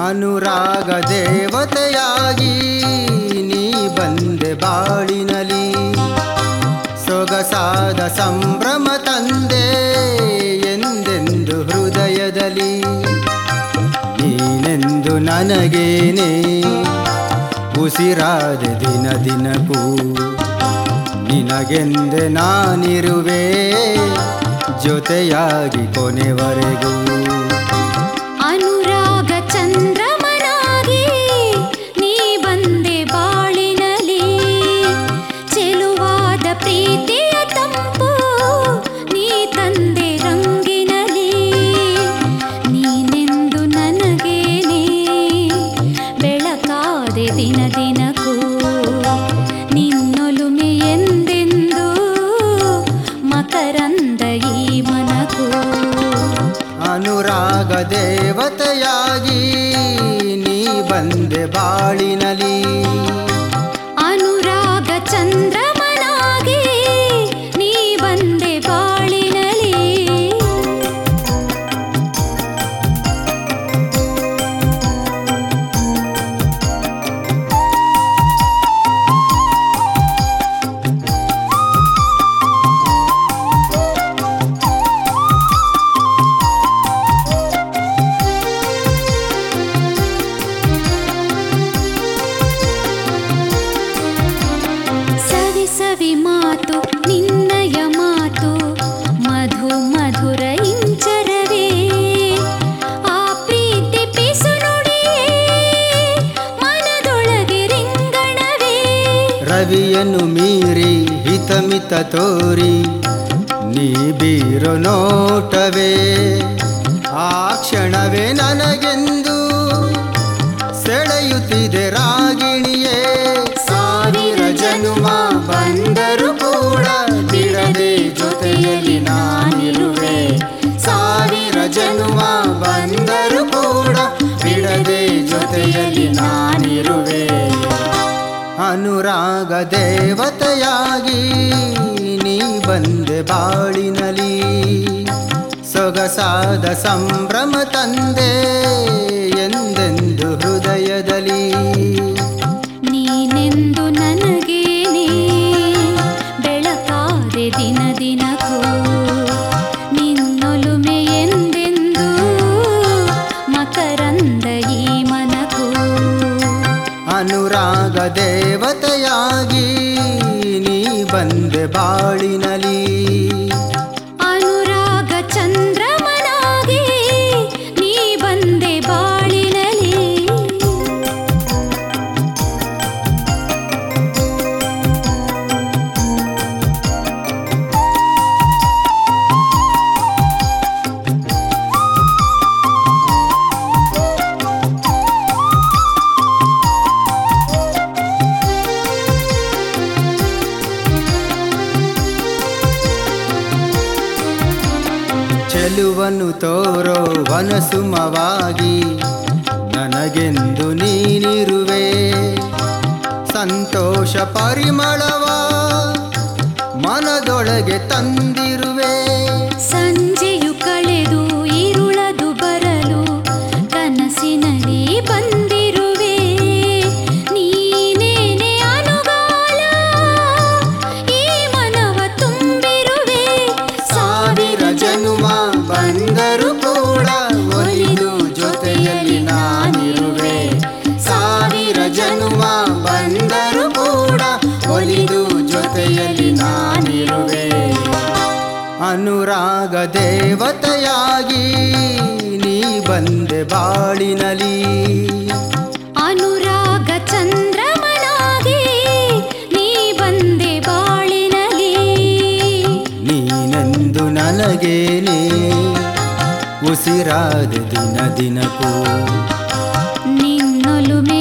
ಅನುರಾಗ ದೇವತೆಯಾಗಿ ನೀ ಬಂದೆ ಬಾಳಿನಲಿ ಸೊಗಸಾದ ಸಂಭ್ರಮ ತಂದೆ ಎಂದೆಂದು ಹೃದಯದಲ್ಲಿ ನೀನೆಂದು ನನಗೇನೆ ಉಸಿರಾದ ದಿನ ದಿನಕ್ಕೂ ನಿನಗೆಂದೆ ನಾನಿರುವೆ ಜೊತೆಯಾಗಿ ಕೊನೆವರೆಗೂ ಅನುರಾಗ ಚಂದ್ರಮನಾಗಿ ನೀ ಬಂದೆ ಬಾಳಿನಲಿ ಚೆಲುವಾದ ಪ್ರೀತಿಯ ತಂಪು ನೀ ತಂದೆ ರಂಗಿನಲಿ ನೀನೆಂದು ನನಗೇನೆ ಬೆಳಕಾದೆ ದಿನ ದಿನಕ್ಕೂ ನಿನ್ನೊಲುಮೆ ಎಂದೆಂದು ಮಕರಂದ ಈ ಮನಕ್ಕೂ ಅನುರಾಗ ದೇವತೆಯಾಗಿ ನೀ ಬಂದೆ ಬಾಳಿನಲಿ ಅನುರಾಗ ಚಂದ್ರಮನಾಗಿ ನೀ ಬಂದೆ ಬಾಳಿನಲಿ ಸವಿ ಸವಿ ಮಾತು ನಿನ್ನಯ ಮಾತು ಮಧು ಮಧುರ ಇಂಚರವೇ ಆ ಪ್ರೀತಿ ಪಿಸು ನುಡಿಯೇ ಮನದೊಳಗೆ ರಿಂಗಣವೇ ರವಿಯನ್ನು ಮೀರಿ ಹಿತಮಿತ ತೋರಿ ನೀ ಬೀರೋ ನೋಟವೇ ಆ ಕ್ಷಣವೇ ನನಗೆಂದು ಸೆಳೆಯುತ್ತಿದೆ ರಾಗಿಣಿಯೇ ಸಾವಿರ ಜನುಮ ಬಂದರು ಕೂಡ ಬಿಡದೆ ಜೊತೆಯಲ್ಲಿ ನಾನಿರುವೆ ಸಾವಿರ ಜನುಮ ಬಂದರು ಕೂಡ ಬಿಡದೆ ಜೊತೆಯಲ್ಲಿ ನಾನಿರುವೆ ಅನುರಾಗ ದೇವತೆಯಾಗಿ ನೀ ಬಂದೆ ಬಾಳಿನಲಿ ಸೊಗಸಾದ ಸಂಭ್ರಮ ತಂದೆ ಎಂದೆಂದು ಹೃದಯದಲ್ಲಿ ನೀನೆಂದು ನನಗೇನೆ ಬೆಳಕಾದೆ ದಿನ ದಿನಕ್ಕೂ ನಿನ್ನೊಲುಮೆ ಎಂದೆಂದು ಮಕರಂದ ಈ ಮನಕ್ಕೂ ಅನುರಾಗ ದೇವತೆಯಾಗಿ ನೀ ಬಂದೆ ಬಾಳಿನಲಿ ಅನುರಾಗ ಚಂದ್ರಮನಾಗಿ ನೀ ಬಂದೆ ಬಾಳಿನಲಿ ಚೆಲುವನ್ನು ತೋರೋ ವನಸುಮವಾಗಿ ನನಗೆಂದು ನೀನಿರುವೆ ಸಂತೋಷ ಪರಿಮಳವ ಮನದೊಳಗೆ ತಂದಿರುವೆ ಸಂಜೆಯು ಕಳೆದು ഇരുಳದು ಬರಲು ಕನಸಿನಲ್ಲಿ ಬಂದಿರುವೆ ನೀನೇನೆ ಅನುಗಾಲ ಈ ಮನವ ತುಂಬಿರುವೆ ಸಾವಿರ ಜನುಮ ಬಂದರು ಕೂಡ ಒಲಿದು ಜೊತೆಯಲ್ಲಿ ನಾನಿರುವೆ ಸಾವಿರ ಜನುಮ ಬಂದರು ಕೂಡ ಒಲಿದು ಜೊತೆಯಲ್ಲಿ ನಾನಿರುವೆ ಅನುರಾಗ ದೇವತೆಯಾಗಿ ನೀ ಬಂದೆ ಬಾಳಿನಲಿ ಅನುರಾಗ ಚಂದ್ರಮನಾಗಿ ನೀ ಬಂದೆ ಬಾಳಿನಲಿ ನೀನೆಂದು ನನಗೇನೆ ಉಸಿರಾದ ದಿನ ದಿನಕ್ಕೂ ನಿನ್ನೊಲುಮೆ